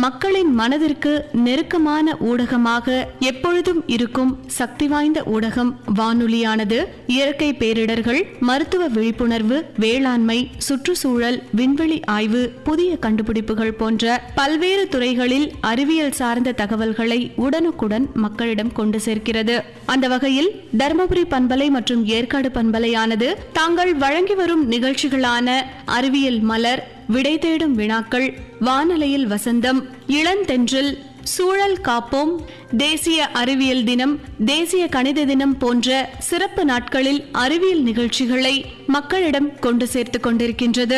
மக்களின் மனதிற்கு நெருக்கமான ஊடகமாக எப்பொழுதும் இருக்கும் சக்தி வாய்ந்த ஊடகம் வானொலியானது இயற்கை பேரிடர்கள் மருத்துவ விழிப்புணர்வு வேளாண்மை சுற்றுச்சூழல் விண்வெளி ஆய்வு புதிய கண்டுபிடிப்புகள் போன்ற பல்வேறு துறைகளில் அறிவியல் சார்ந்த தகவல்களை உடனுக்குடன் மக்களிடம் கொண்டு சேர்க்கிறது அந்த வகையில் தருமபுரி பண்பலை மற்றும் ஏற்காடு பண்பலையானது தாங்கள் வழங்கி வரும் நிகழ்ச்சிகளான அறிவியல் மலர் விடை தேடும் வினாக்கள் வானலையில் வசந்தம் இளந்தென்றல் சூழல் காப்போம் தேசிய அறிவியல் தினம் தேசிய கணித தினம் போன்ற சிறப்பு நாட்களில் அறிவியல் நிகழ்ச்சிகளை மக்களிடம் கொண்டு சேர்த்துக் கொண்டிருக்கின்றது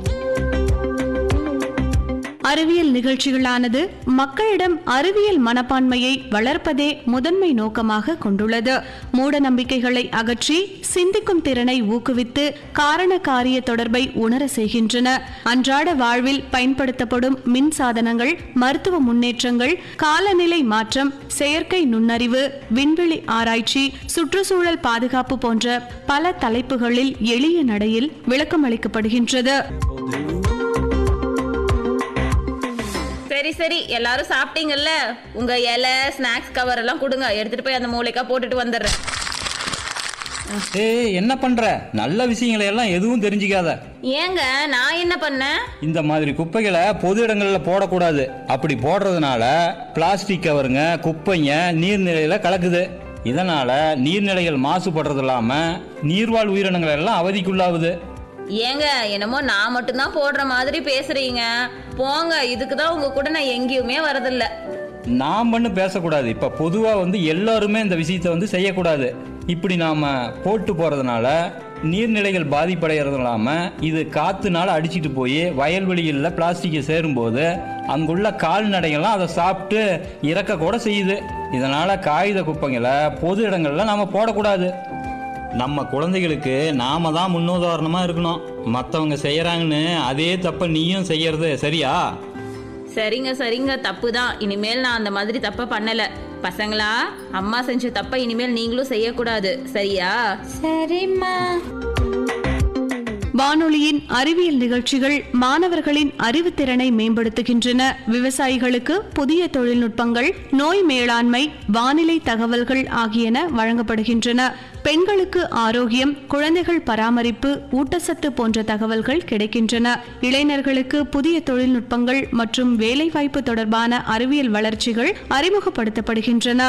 அறிவியல் நிகழ்ச்சிகளானது மக்களிடம் அறிவியல் மனப்பான்மையை வளர்ப்பதே முதன்மை நோக்கமாக கொண்டுள்ளது மூட நம்பிக்கைகளை அகற்றி சிந்திக்கும் திறனை ஊக்குவித்து காரண காரிய தொடர்பை உணர செய்கின்றன அன்றாட வாழ்வில் பயன்படுத்தப்படும் மின் சாதனங்கள் மருத்துவ முன்னேற்றங்கள் காலநிலை மாற்றம் செயற்கை நுண்ணறிவு விண்வெளி ஆராய்ச்சி சுற்றுச்சூழல் பாதுகாப்பு போன்ற பல தலைப்புகளில் எளிய நடையில் விளக்கமளிக்கப்படுகின்றது சரி சரி எல்லாரும் சாப்பிட்டீங்கல்ல உங்க இலை ஸ்நாக்ஸ் கவர் எல்லாம் கொடுங்க எடுத்துட்டு போய் அந்த மூளைக்கா போட்டுட்டு வந்துடுறேன் ஏய் என்ன பண்ற நல்ல விஷயங்களை எல்லாம் எதுவும் தெரிஞ்சுக்காத ஏங்க நான் என்ன பண்ணேன் இந்த மாதிரி குப்பைகளை பொது இடங்கள்ல போடக்கூடாது அப்படி போடுறதுனால பிளாஸ்டிக் கவருங்க குப்பைங்க நீர்நிலையில கலக்குது இதனால நீர்நிலைகள் மாசுபடுறது இல்லாம நீர்வாழ் உயிரினங்கள் எல்லாம் அவதிக்குள்ளாகுது ஏங்க என்னமோ நான் மட்டும்தான் போடுற மாதிரி பேசுறீங்க போங்க இதுக்கு தான் உங்க கூட நான் எங்கேயுமே வரதில்ல நாம் பண்ணு பேசக்கூடாது இப்ப பொதுவா வந்து எல்லாருமே இந்த விஷயத்தை வந்து செய்யக்கூடாது இப்படி நாம போட்டு போறதுனால நீர்நிலைகள் பாதிப்படைகிறது இல்லாம இது காத்துனால அடிச்சிட்டு போய் வயல்வெளிகளில் பிளாஸ்டிக்கை சேரும்போது அங்குள்ள கால்நடைகள்லாம் அதை சாப்பிட்டு இறக்க கூட செய்யுது இதனால காகித குப்பைங்களை பொது இடங்கள்ல நாம போடக்கூடாது நம்ம குழந்தைகளுக்கு நாம தான் முன்னுதாரணமா இருக்கணும் மற்றவங்க செய்யறாங்கன்னு அதே தப்ப நீயும் செய்யறது சரியா சரிங்க சரிங்க தப்பு தான் இனிமேல் நான் அந்த மாதிரி தப்ப பண்ணல பசங்களா அம்மா செஞ்ச தப்ப இனிமேல் நீங்களும் செய்யக்கூடாது சரியா சரிம்மா வானொலியின் அறிவியல் நிகழ்ச்சிகள் மாணவர்களின் அறிவுத்திறனை மேம்படுத்துகின்றன விவசாயிகளுக்கு புதிய தொழில்நுட்பங்கள் நோய் மேலாண்மை வானிலை தகவல்கள் ஆகியன வழங்கப்படுகின்றன பெண்களுக்கு ஆரோக்கியம் குழந்தைகள் பராமரிப்பு ஊட்டச்சத்து போன்ற தகவல்கள் கிடைக்கின்றன இளைஞர்களுக்கு புதிய தொழில்நுட்பங்கள் மற்றும் வேலைவாய்ப்பு தொடர்பான அறிவியல் வளர்ச்சிகள் அறிமுகப்படுத்தப்படுகின்றன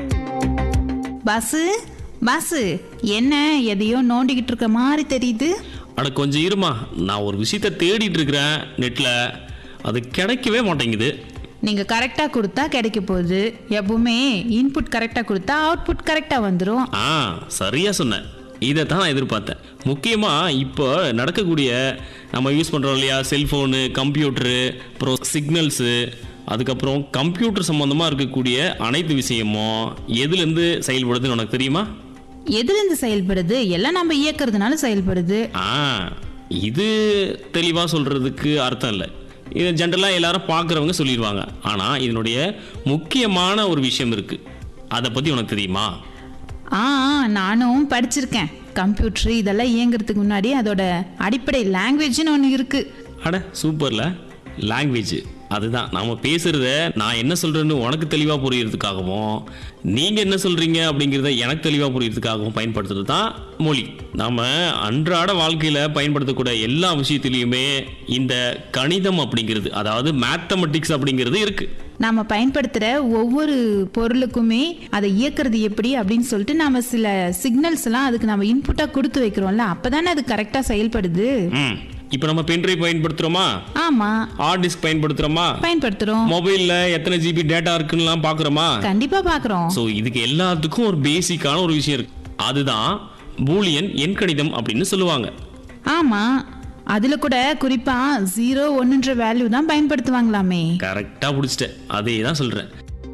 பாசு பாசு என்ன எதையோ நோண்டிக்கிட்டு இருக்க மாதிரி தெரியுது அட கொஞ்சம் இருமா நான் ஒரு விஷயத்த தேடிட்டு இருக்கிறேன் நெட்டில் அது கிடைக்கவே மாட்டேங்குது நீங்க கரெக்டா கொடுத்தா கிடைக்க போகுது எப்பவுமே இன்புட் கரெக்டா கொடுத்தா அவுட்புட் கரெக்டா வந்துடும் ஆ சரியா சொன்னேன் இதை தான் நான் எதிர்பார்த்தேன் முக்கியமாக இப்போ நடக்கக்கூடிய நம்ம யூஸ் பண்ணுறோம் இல்லையா செல்ஃபோனு கம்ப்யூட்டரு அப்புறம் சிக்னல்ஸு அதுக்கப்புறம் கம்ப்யூட்டர் சம்மந்தமாக இருக்கக்கூடிய அனைத்து விஷயமும் எதுலேருந்து செயல்படுதுன்னு உனக்கு தெரியுமா எதுல இருந்து செயல்படுது எல்லாம் நம்ம இயக்குறதுனால செயல்படுது ஆ இது தெளிவாக சொல்கிறதுக்கு அர்த்தம் இல்லை இது ஜென்ரலாக எல்லாரும் பார்க்குறவங்க சொல்லிடுவாங்க ஆனால் இதனுடைய முக்கியமான ஒரு விஷயம் இருக்குது அதை பற்றி உனக்கு தெரியுமா ஆ ஆ, நானும் படிச்சிருக்கேன் கம்ப்யூட்டர் இதெல்லாம் இயங்குறதுக்கு முன்னாடி அதோட அடிப்படை லாங்குவேஜ்னு ஒன்று இருக்கு அட சூப்பர்ல லாங்குவேஜ் அதுதான் நாம பேசுறத நான் என்ன சொல்றேன்னு உனக்கு தெளிவா புரியறதுக்காகவும் நீங்க என்ன சொல்றீங்க அப்படிங்கிறத எனக்கு தெளிவா புரியறதுக்காகவும் பயன்படுத்துறது தான் மொழி நாம அன்றாட வாழ்க்கையில பயன்படுத்தக்கூடிய எல்லா விஷயத்திலையுமே இந்த கணிதம் அப்படிங்கிறது அதாவது மேத்தமெட்டிக்ஸ் அப்படிங்கிறது இருக்கு நாம பயன்படுத்துகிற ஒவ்வொரு பொருளுக்குமே அதை இயக்குறது எப்படி அப்படின்னு சொல்லிட்டு நாம சில சிக்னல்ஸ் எல்லாம் அதுக்கு நம்ம இன்புட்டாக கொடுத்து வைக்கிறோம்ல அப்பதானே அது கரெக்டாக செயல்படுது ம் இப்போ நம்ம பென்ட்ரைவ் பயன்படுத்துறோமா ஆமா ஹார்ட் டிஸ்க் பயன்படுத்துறோமா பயன்படுத்துறோம் மொபைல்ல எத்தனை ஜிபி டேட்டா இருக்குன்னுலாம் பார்க்குறோமா கண்டிப்பா பாக்குறோம் ஸோ இதுக்கு எல்லாத்துக்கும் ஒரு பேசிக்கான ஒரு விஷயம் இருக்கு அதுதான் பூலியன் எண்கணிதம் அப்படின்னு சொல்லுவாங்க ஆமா அதுல கூட குறிப்பா ஜீரோ ஒன்னுன்ற வேல்யூ தான் பயன்படுத்துவாங்களாமே கரெக்டாக பிடிச்சிட்டேன் அதே தான் சொல்கிறேன்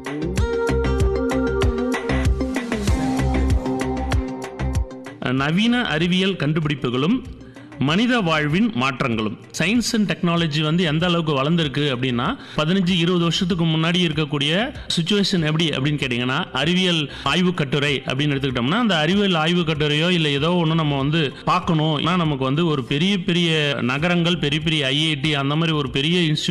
நவீன அறிவியல் கண்டுபிடிப்புகளும் மனித வாழ்வின் மாற்றங்களும் சயின்ஸ் அண்ட் டெக்னாலஜி வந்து எந்த அளவுக்கு வளர்ந்துருக்கு அப்படின்னா பதினஞ்சு இருபது வருஷத்துக்கு முன்னாடி இருக்கக்கூடிய சுச்சுவேஷன் எப்படி அப்படின்னு கேட்டிங்கன்னா அறிவியல் ஆய்வு கட்டுரை அப்படின்னு எடுத்துக்கிட்டோம்னா அந்த அறிவியல் ஆய்வு கட்டுரையோ இல்லை ஏதோ ஒன்று நம்ம வந்து பார்க்கணும் ஏன்னா நமக்கு வந்து ஒரு பெரிய பெரிய நகரங்கள் பெரிய பெரிய ஐஐடி அந்த மாதிரி ஒரு பெரிய இன்ஸ்டியூட்